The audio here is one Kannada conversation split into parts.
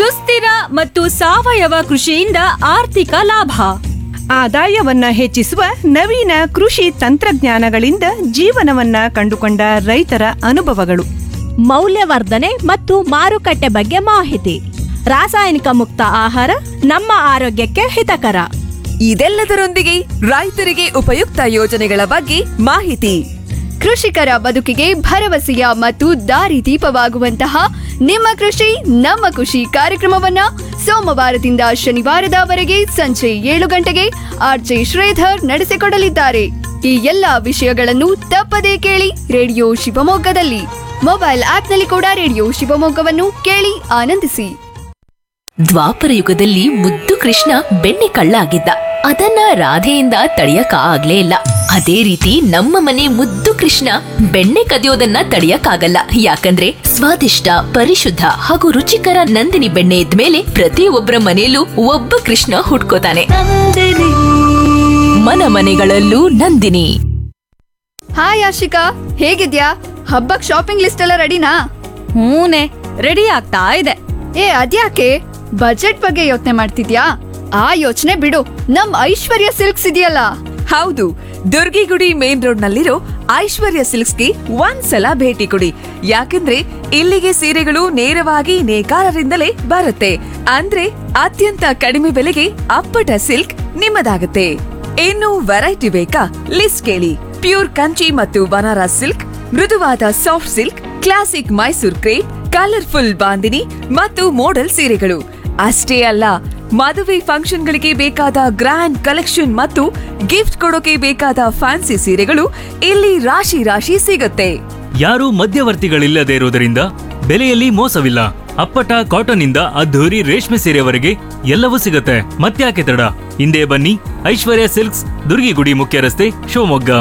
ಸುಸ್ಥಿರ ಮತ್ತು ಸಾವಯವ ಕೃಷಿಯಿಂದ ಆರ್ಥಿಕ ಲಾಭ ಆದಾಯವನ್ನ ಹೆಚ್ಚಿಸುವ ನವೀನ ಕೃಷಿ ತಂತ್ರಜ್ಞಾನಗಳಿಂದ ಜೀವನವನ್ನ ಕಂಡುಕೊಂಡ ರೈತರ ಅನುಭವಗಳು ಮೌಲ್ಯವರ್ಧನೆ ಮತ್ತು ಮಾರುಕಟ್ಟೆ ಬಗ್ಗೆ ಮಾಹಿತಿ ರಾಸಾಯನಿಕ ಮುಕ್ತ ಆಹಾರ ನಮ್ಮ ಆರೋಗ್ಯಕ್ಕೆ ಹಿತಕರ ಇದೆಲ್ಲದರೊಂದಿಗೆ ರೈತರಿಗೆ ಉಪಯುಕ್ತ ಯೋಜನೆಗಳ ಬಗ್ಗೆ ಮಾಹಿತಿ ಕೃಷಿಕರ ಬದುಕಿಗೆ ಭರವಸೆಯ ಮತ್ತು ದಾರಿದೀಪವಾಗುವಂತಹ ನಿಮ್ಮ ಕೃಷಿ ನಮ್ಮ ಖುಷಿ ಕಾರ್ಯಕ್ರಮವನ್ನ ಸೋಮವಾರದಿಂದ ಶನಿವಾರದವರೆಗೆ ಸಂಜೆ ಏಳು ಗಂಟೆಗೆ ಆರ್ಜೆ ಶ್ರೀಧರ್ ನಡೆಸಿಕೊಡಲಿದ್ದಾರೆ ಈ ಎಲ್ಲಾ ವಿಷಯಗಳನ್ನು ತಪ್ಪದೇ ಕೇಳಿ ರೇಡಿಯೋ ಶಿವಮೊಗ್ಗದಲ್ಲಿ ಮೊಬೈಲ್ ಆಪ್ನಲ್ಲಿ ಕೂಡ ರೇಡಿಯೋ ಶಿವಮೊಗ್ಗವನ್ನು ಕೇಳಿ ಆನಂದಿಸಿ ದ್ವಾಪರ ಯುಗದಲ್ಲಿ ಮುದ್ದು ಕೃಷ್ಣ ಬೆಣ್ಣೆ ಕಳ್ಳ ಆಗಿದ್ದ ಅದನ್ನ ರಾಧೆಯಿಂದ ತಡೆಯಕ ಆಗ್ಲೇ ಇಲ್ಲ ಅದೇ ರೀತಿ ನಮ್ಮ ಮನೆ ಮುದ್ದು ಕೃಷ್ಣ ಬೆಣ್ಣೆ ಕದಿಯೋದನ್ನ ತಡೆಯಕ್ಕಾಗಲ್ಲ ಯಾಕಂದ್ರೆ ಸ್ವಾದಿಷ್ಟ ಪರಿಶುದ್ಧ ಹಾಗೂ ರುಚಿಕರ ನಂದಿನಿ ಬೆಣ್ಣೆ ಇದ್ಮೇಲೆ ಪ್ರತಿಯೊಬ್ಬರ ಮನೆಯಲ್ಲೂ ಒಬ್ಬ ಕೃಷ್ಣ ಹುಟ್ಕೋತಾನೆ ಮನ ಮನೆಗಳಲ್ಲೂ ನಂದಿನಿ ಹಾಯ್ ಆಶಿಕಾ ಹೇಗಿದ್ಯಾ ಹಬ್ಬಕ್ ಶಾಪಿಂಗ್ ಲಿಸ್ಟ್ ಎಲ್ಲ ರೆಡಿನಾ ಹೂನೆ ರೆಡಿ ಆಗ್ತಾ ಇದೆ ಏ ಅದ್ಯಾಕೆ ಬಜೆಟ್ ಬಗ್ಗೆ ಯೋಚನೆ ಮಾಡ್ತಿದ್ಯಾ ಆ ಯೋಚನೆ ಬಿಡು ನಮ್ ಐಶ್ವರ್ಯ ಸಿಲ್ಕ್ಸ್ ಇದೆಯಲ್ಲ ಹೌದು ದುರ್ಗಿಗುಡಿ ಮೇನ್ ರೋಡ್ ನಲ್ಲಿರೋ ಐಶ್ವರ್ಯ ಸಿಲ್ಕ್ಸ್ಗೆ ಒಂದ್ಸಲ ಭೇಟಿ ಕೊಡಿ ಯಾಕಂದ್ರೆ ಇಲ್ಲಿಗೆ ಸೀರೆಗಳು ನೇರವಾಗಿ ನೇಕಾರರಿಂದಲೇ ಬರುತ್ತೆ ಅಂದ್ರೆ ಅತ್ಯಂತ ಕಡಿಮೆ ಬೆಲೆಗೆ ಅಪ್ಪಟ ಸಿಲ್ಕ್ ನಿಮ್ಮದಾಗುತ್ತೆ ಇನ್ನು ವೆರೈಟಿ ಬೇಕಾ ಲಿಸ್ಟ್ ಕೇಳಿ ಪ್ಯೂರ್ ಕಂಚಿ ಮತ್ತು ಬನಾರಸ್ ಸಿಲ್ಕ್ ಮೃದುವಾದ soft silk classic Mysore crepe colourful bandhini ಮತ್ತು ಮೋಡಲ್ ಸೀರೆಗಳು ಅಷ್ಟೇ ಅಲ್ಲ ಮದುವೆ ಫಂಕ್ಷನ್ಗಳಿಗೆ ಬೇಕಾದ ಗ್ರ್ಯಾಂಡ್ ಕಲೆಕ್ಷನ್ ಮತ್ತು ಗಿಫ್ಟ್ ಕೊಡೋಕೆ ಬೇಕಾದ ಫ್ಯಾನ್ಸಿ ಸೀರೆಗಳು ಇಲ್ಲಿ ರಾಶಿ ರಾಶಿ ಸಿಗುತ್ತೆ ಯಾರೂ ಮಧ್ಯವರ್ತಿಗಳಿಲ್ಲದೆ ಇರುವುದರಿಂದ ಬೆಲೆಯಲ್ಲಿ ಮೋಸವಿಲ್ಲ ಅಪ್ಪಟ ಕಾಟನ್ ಇಂದ ಅದ್ಧೂರಿ ರೇಷ್ಮೆ ಸೀರೆವರೆಗೆ ಎಲ್ಲವೂ ಸಿಗುತ್ತೆ ಮತ್ತ್ಯಾಕೆ ತಡ ಹಿಂದೆ ಬನ್ನಿ ಐಶ್ವರ್ಯ ಸಿಲ್ಕ್ಸ್ ದುರ್ಗಿಗುಡಿ ಮುಖ್ಯ ರಸ್ತೆ Shivamogga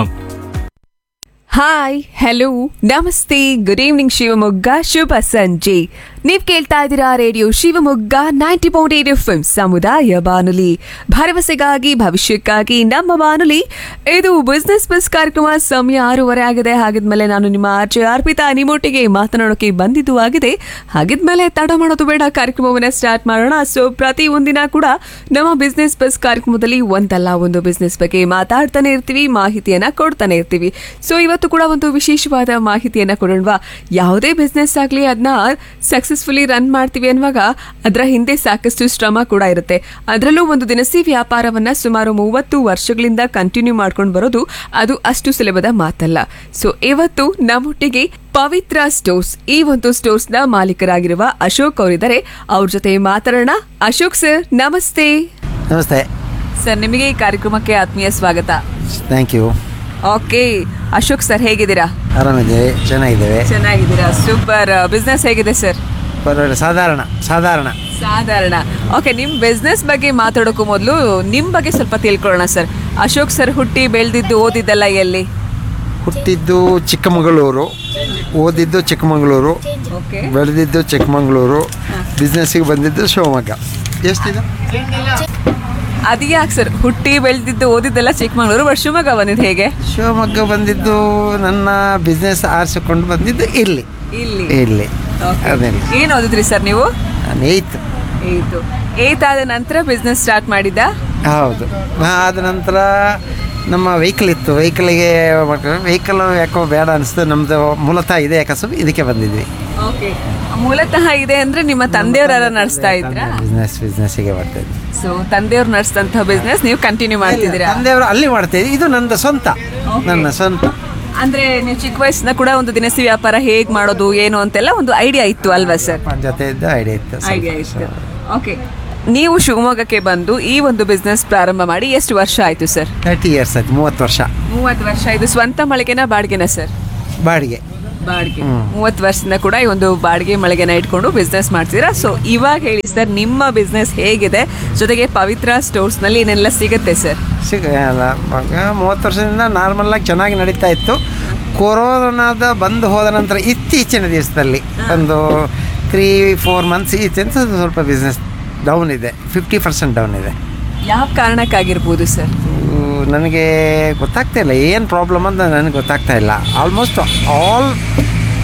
hi hello namaste good evening Shivamogga ಶುಭ ಸಂಜೆ ನೀವ್ ಕೇಳ್ತಾ ಇದ್ದೀರಾ radio Shivamogga ninety point eight F ಸಮುದಾಯ ಬಾನುಲಿ ಭರವಸೆಗಾಗಿ ಭವಿಷ್ಯಕ್ಕಾಗಿ ನಮ್ಮ ಬಾನುಲಿ ಇದು ಬಿಸ್ನೆಸ್ ಬಸ್ ಕಾರ್ಯಕ್ರಮ ಸಮಯ ಆರೂವರೆ ಆಗಿದೆ ಹಾಗಿದ್ಮೇಲೆ ನಾನು ನಿಮ್ಮ ಆರ್ಜೆ ಅರ್ಪಿತಾ ನಿಮ್ಮೊಟ್ಟಿಗೆ ಮಾತನಾಡೋಕೆ ಬಂದಿದ್ದು ಆಗಿದೆ ಹಾಗಿದ್ಮೇಲೆ ತಡ ಮಾಡೋದು ಬೇಡ ಕಾರ್ಯಕ್ರಮವನ್ನ ಸ್ಟಾರ್ಟ್ ಮಾಡೋಣ ಸೊ ಪ್ರತಿ ಒಂದಿನ ಕೂಡ ನಮ್ಮ ಬಿಸ್ನೆಸ್ ಬಸ್ ಕಾರ್ಯಕ್ರಮದಲ್ಲಿ ಒಂದಲ್ಲ ಒಂದು ಬಿಸ್ನೆಸ್ ಬಗ್ಗೆ ಮಾತಾಡ್ತಾನೆ ಇರ್ತೀವಿ ಮಾಹಿತಿಯನ್ನ ಕೊಡ್ತಾನೆ ಇರ್ತೀವಿ ಸೊ ಇವತ್ತು ಕೂಡ ಒಂದು ವಿಶೇಷವಾದ ಮಾಹಿತಿಯನ್ನ ಕೊಡೋಣವಾ ಯಾವುದೇ ಬಿಸ್ನೆಸ್ ಆಗಲಿ ಅದನ್ನ ಸಕ್ಸಸ್ಫುಲಿ ರನ್ ಮಾಡ್ತೀವಿ ಅನ್ನುವಾಗ ಅದರ ಹಿಂದೆ ಸಾಕಷ್ಟು ಶ್ರಮ ಕೂಡ ಇರುತ್ತೆ ಅದರಲ್ಲೂ ಒಂದು ದಿನಸಿ ವ್ಯಾಪಾರವನ್ನ ಸುಮಾರು ಮೂವತ್ತು ವರ್ಷಗಳಿಂದ ಕಂಟಿನ್ಯೂ ಮಾಡ್ಕೊಂಡು ಬರೋದು ಅದು ಅಷ್ಟು ಸುಲಭದ ಮಾತಲ್ಲ ಸೊ ಇವತ್ತು ನಮ್ಮೊಟ್ಟಿಗೆ ಪವಿತ್ರ ಸ್ಟೋರ್ಸ್ ಈ ಒಂದು ಸ್ಟೋರ್ಸ್ ನ ಮಾಲೀಕರಾಗಿರುವ ಅಶೋಕ್ ಅವರಿದ್ದಾರೆ ಅವ್ರ ಜೊತೆ ಮಾತಾಡೋಣ ಅಶೋಕ್ ಸರ್ ನಮಸ್ತೆ ನಮಸ್ತೆ ಸರ್ ನಿಮಗೆ ಈ ಕಾರ್ಯಕ್ರಮಕ್ಕೆ ಆತ್ಮೀಯ ಸ್ವಾಗತ thank you okay Ashok sir ಹೇಗಿದ್ದೀರಾ ಆರಾಮಿದ್ದೇವೆ ಚೆನ್ನಾಗಿದ್ದೇವೆ ಚೆನ್ನಾಗಿದ್ದೀರಾ ಸೂಪರ್ ಬಿಸ್ನೆಸ್ ಹೇಗಿದೆ ಸರ್ ಪರವಾಗಿಲ್ಲ ಸಾಧಾರಣ ಸಾಧಾರಣ ಸಾಧಾರಣ ಓಕೆ ನಿಮ್ಮ ಬಿಸ್ನೆಸ್ ಬಗ್ಗೆ ಮಾತಾಡೋಕ್ಕೂ ಮೊದಲು ನಿಮ್ಮ ಬಗ್ಗೆ ಸ್ವಲ್ಪ ತಿಳ್ಕೊಳ್ಳೋಣ ಸರ್ ಅಶೋಕ್ ಸರ್ ಹುಟ್ಟಿ ಬೆಳೆದಿದ್ದು ಓದಿದ್ದೆಲ್ಲ ಎಲ್ಲಿ ಹುಟ್ಟಿದ್ದು ಚಿಕ್ಕಮಗಳೂರು ಓದಿದ್ದು ಚಿಕ್ಕಮಗಳೂರು ಓಕೆ ಬೆಳೆದಿದ್ದು ಚಿಕ್ಕಮಗಳೂರು ಬಿಸ್ನೆಸ್ಸಿಗೆ ಬಂದಿದ್ದು ಶಿವಮೊಗ್ಗ ಎಷ್ಟಿದೆ ಅದ್ಯಾಕೆ ಸರ್ ಹುಟ್ಟಿ ಬೆಳೆದಿದ್ದು ಓದಿದ್ದೆಲ್ಲ ಚಿಕ್ಕಮಗಳೂರು ಬಟ್ ಶಿವಮೊಗ್ಗ ಬಂದಿದ್ದು ಹೇಗೆ ಶಿವಮೊಗ್ಗ ಬಂದಿದ್ದು ನನ್ನ ಬಿಸ್ನೆಸ್ ಆರಿಸಿಕೊಂಡು ಬಂದಿದ್ದು ಇಲ್ಲಿ ಇಲ್ಲಿ ಇಲ್ಲಿ ಅದೇನು ಏನು ಓದಿದ್ರಿ ಸರ್ ನೀವು ನಾನು ಏಯ್ತು ಏಯ್ತು ಏಯ್ತ್ ಆದ ನಂತರ ಬಿಸ್ನೆಸ್ ಸ್ಟಾರ್ಟ್ ಮಾಡಿದ್ದ ಹೌದು ಆದ ನಂತರ ನಮ್ಮ ವೆಹಿಕಲ್ ಇತ್ತು ವೆಹಿಕಲಿಗೆ ವೆಹಿಕಲ್ ಯಾಕೋ ಬೇಡ ಅನಿಸ್ತು ನಮ್ಮದು ಮೂಲತಃ ಇದೆ ಕಸಬು ಇದಕ್ಕೆ ಬಂದಿದ್ವಿ ಓಕೆ ಮೂಲತಃ ಇದೆ ಅಂದ್ರೆ ನಿಮ್ಮ ತಂದೆಯವರ ನಡೆಸ್ತಾ ಇದ್ರಾ ಬಿಸ್ನೆಸ್ ಬಿಸ್ನೆಸ್ಸಿಗೆ ಬರ್ತಿದ್ವಿ ಸೊ ತಂದೆಯವ್ರು ನಡೆಸಿದಂತಹ ಬಿಸ್ನೆಸ್ ನೀವು ಕಂಟಿನ್ಯೂ ಮಾಡ್ತಿದ್ದೀರಾ ತಂದೆಯವರು ಅಲ್ಲಿ ಮಾಡ್ತಿದ್ವಿ ಇದು ನಂದು ಸ್ವಂತ ನನ್ನ ಸ್ವಂತ ಅಂದ್ರೆ ನೀವು ಚಿಕ್ಕ ವಯಸ್ಸಿನ ಕೂಡ ಒಂದು ದಿನಸಿ ವ್ಯಾಪಾರ ಹೇಗ್ ಮಾಡೋದು ಏನು ಅಂತೆಲ್ಲ ಒಂದು ಐಡಿಯಾ ಇತ್ತು ಅಲ್ವಾ ಸರ್ ನನ್ನ ಜೊತೆ ಇದ್ದ ಐಡಿಯಾ ಇತ್ತು ಸ್ವಲ್ಪ. ಐಡಿಯಾ ಇತ್ತು ಓಕೆ ನೀವು ಶಿವಮೊಗ್ಗಕ್ಕೆ ಬಂದು ಈ ಒಂದು ಬಿಸ್ನೆಸ್ ಪ್ರಾರಂಭ ಮಾಡಿ ಎಷ್ಟು ವರ್ಷ ಆಯ್ತು ಸರ್ ತರ್ಟಿ ಇಯರ್ಸ್ ಆಯ್ತು ಮೂವತ್ತು ವರ್ಷ ಮೂವತ್ತು ವರ್ಷ ಇದು ಸ್ವಂತ ಮಳಿಗೆನ ಬಾಡಿಗೆನ ಸರ್ ಬಾಡಿಗೆ ಬಾಡಿಗೆ ಮೂವತ್ತು ವರ್ಷದಿಂದ ಕೂಡ ಈ ಒಂದು ಬಾಡಿಗೆ ಮಳಿಗೆನ ಇಟ್ಕೊಂಡು ಬಿಸ್ನೆಸ್ ಮಾಡ್ತೀರಾ ಸೊ ಇವಾಗ ಹೇಳಿ ಸರ್ ನಿಮ್ಮ ಬಿಸ್ನೆಸ್ ಹೇಗಿದೆ ಜೊತೆಗೆ ಪವಿತ್ರ ಸ್ಟೋರ್ಸ್ ನಲ್ಲಿ ಏನೆಲ್ಲ ಸಿಗುತ್ತೆ ಸರ್ ಸಿಗ ಅಲ್ಲ ಮಗ ಮೂವತ್ತು ವರ್ಷದಿಂದ ನಾರ್ಮಲಾಗಿ ಚೆನ್ನಾಗಿ ನಡೀತಾ ಇತ್ತು ಕೊರೋನಾದ ಬಂದು ಹೋದ ನಂತರ ಇತ್ತೀಚಿನ ದಿವಸದಲ್ಲಿ ಒಂದು ತ್ರೀ ಫೋರ್ ಮಂತ್ಸ್ ಈಚೆಂತ ಸ್ವಲ್ಪ ಬಿಸ್ನೆಸ್ ಡೌನ್ ಇದೆ ಫಿಫ್ಟಿ ಪರ್ಸೆಂಟ್ ಡೌನ್ ಇದೆ ಯಾವ ಕಾರಣಕ್ಕಾಗಿರ್ಬೋದು ಸರ್ ಇವು ನನಗೆ ಗೊತ್ತಾಗ್ತಾ ಇಲ್ಲ ಏನು ಪ್ರಾಬ್ಲಮ್ ಅಂತ ನನಗೆ ಗೊತ್ತಾಗ್ತಾ ಇಲ್ಲ ಆಲ್ಮೋಸ್ಟ್ ಆಲ್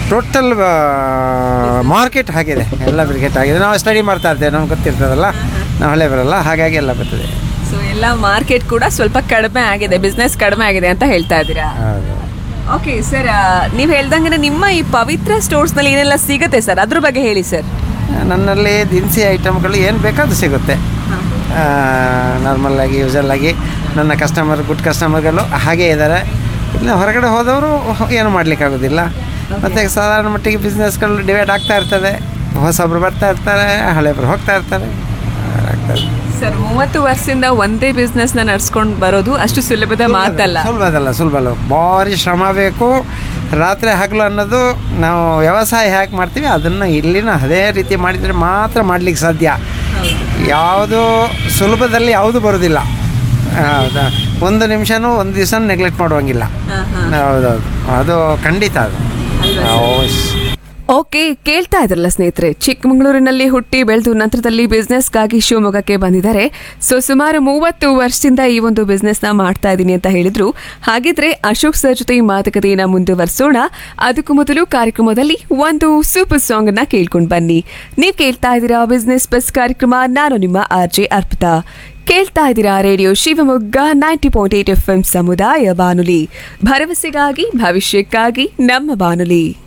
ಟೋಟಲ್ ಮಾರ್ಕೆಟ್ ಆಗಿದೆ ಎಲ್ಲ ಕ್ರಿಕೆಟ್ ಆಗಿದೆ ನಾವು ಸ್ಟಡಿ ಮಾಡ್ತಾ ಇರ್ತೇವೆ ನಮ್ಗೆ ಗೊತ್ತಿರ್ತದಲ್ಲ ನಾವು ಹಳೆ ಬರಲ್ಲ ಹಾಗಾಗಿ ಎಲ್ಲ ಬರ್ತದೆ ಸೊ ಎಲ್ಲ ಮಾರ್ಕೆಟ್ ಕೂಡ ಸ್ವಲ್ಪ ಕಡಿಮೆ ಆಗಿದೆ ಬಿಸ್ನೆಸ್ ಕಡಿಮೆ ಆಗಿದೆ ಅಂತ ಹೇಳ್ತಾ ಇದ್ದೀರಾ ಹೌದು ಓಕೆ ಸರ್ ನೀವು ಹೇಳ್ದಂಗೆ ನಿಮ್ಮ ಈ ಪವಿತ್ರ ಸ್ಟೋರ್ಸ್ನಲ್ಲಿ ಏನೆಲ್ಲ ಸಿಗುತ್ತೆ ಸರ್ ಅದ್ರ ಬಗ್ಗೆ ಹೇಳಿ ಸರ್ ನನ್ನಲ್ಲಿ ದಿನಸಿ ಐಟಮ್ಗಳು ಏನು ಬೇಕಾದ್ರೂ ಸಿಗುತ್ತೆ ನಾರ್ಮಲ್ ಆಗಿ ಯೂಸಲ್ ಆಗಿ ನನ್ನ ಕಸ್ಟಮರ್ ಗುಡ್ ಕಸ್ಟಮರ್ಗಳು ಹಾಗೇ ಇದ್ದಾರೆ ಇನ್ನು ಹೊರಗಡೆ ಹೋದವರು ಏನು ಮಾಡಲಿಕ್ಕಾಗೋದಿಲ್ಲ ಮತ್ತು ಸಾಧಾರಣ ಮಟ್ಟಿಗೆ ಬಿಸ್ನೆಸ್ಗಳು ಡಿವೈಡ್ ಆಗ್ತಾ ಇರ್ತದೆ ಹೊಸಬ್ರು ಬರ್ತಾ ಇರ್ತಾರೆ ಹಳೆಬ್ರು ಹೋಗ್ತಾ ಇರ್ತಾರೆ ಆಗ್ತದೆ ಸರ್ ಮೂವತ್ತು ವರ್ಷದಿಂದ ಒಂದೇ ಬಿಸ್ನೆಸ್ ನ ನಡ್ಸ್ಕೊಂಡು ಬರೋದು ಅಷ್ಟು ಸುಲಭದ ಮಾತಲ್ಲ ಸುಲಭ ಅದಲ್ಲ ಸುಲಭ ಅಲ್ಲ ಭಾರಿ ಶ್ರಮ ಬೇಕು ರಾತ್ರಿ ಹಗಲು ಅನ್ನೋದು ನಾವು ವ್ಯವಸಾಯ ಹೇಗೆ ಮಾಡ್ತೀವಿ ಅದನ್ನು ಇಲ್ಲಿನ ಅದೇ ರೀತಿ ಮಾಡಿದರೆ ಮಾತ್ರ ಮಾಡ್ಲಿಕ್ಕೆ ಸಾಧ್ಯ ಯಾವುದು ಸುಲಭದಲ್ಲಿ ಯಾವುದು ಬರೋದಿಲ್ಲ ಹೌದಾ ಒಂದು ನಿಮಿಷನೂ ಒಂದು ದಿವಸ ನೆಗ್ಲೆಕ್ಟ್ ಮಾಡುವಂಗಿಲ್ಲ ಹೌದೌದು ಅದು ಖಂಡಿತ ಅದು ಅವಶ್ಯ ಓಕೆ ಕೇಳ್ತಾ ಇದ್ರಲ್ಲ ಸ್ನೇಹಿತರೆ ಚಿಕ್ಕಮಗಳೂರಿನಲ್ಲಿ ಹುಟ್ಟಿ ಬೆಳೆದು ನಂತರದಲ್ಲಿ ಬಿಸ್ನೆಸ್ಗಾಗಿ ಶಿವಮೊಗ್ಗಕ್ಕೆ ಬಂದಿದ್ದಾರೆ ಸೊ ಸುಮಾರು ಮೂವತ್ತು ವರ್ಷದಿಂದ ಈ ಒಂದು ಬಿಸ್ನೆಸ್ ನ ಮಾಡ್ತಾ ಇದ್ದೀನಿ ಅಂತ ಹೇಳಿದ್ರು ಹಾಗಿದ್ರೆ ಅಶೋಕ್ ಸರ್ ಜೊತೆ ಈ ಮಾತುಕತೆಯನ್ನ ಮುಂದುವರಿಸೋಣ ಅದಕ್ಕೂ ಮೊದಲು ಕಾರ್ಯಕ್ರಮದಲ್ಲಿ ಒಂದು ಸೂಪರ್ ಸಾಂಗ್ ಅನ್ನ ಕೇಳ್ಕೊಂಡು ಬನ್ನಿ ನೀವು ಕೇಳ್ತಾ ಇದ್ದೀರಾ ಬಿಸ್ನೆಸ್ ಬಸ್ ಕಾರ್ಯಕ್ರಮ ನಾನು ನಿಮ್ಮ ಆರ್ ಜೆ ಅರ್ಪಿತಾ ಕೇಳ್ತಾ ಇದ್ದೀರಾ radio Shivamogga ninety point eight F M ಸಮುದಾಯ ಬಾನುಲಿ ಭರವಸೆಗಾಗಿ ಭವಿಷ್ಯಕ್ಕಾಗಿ ನಮ್ಮ ಬಾನುಲಿ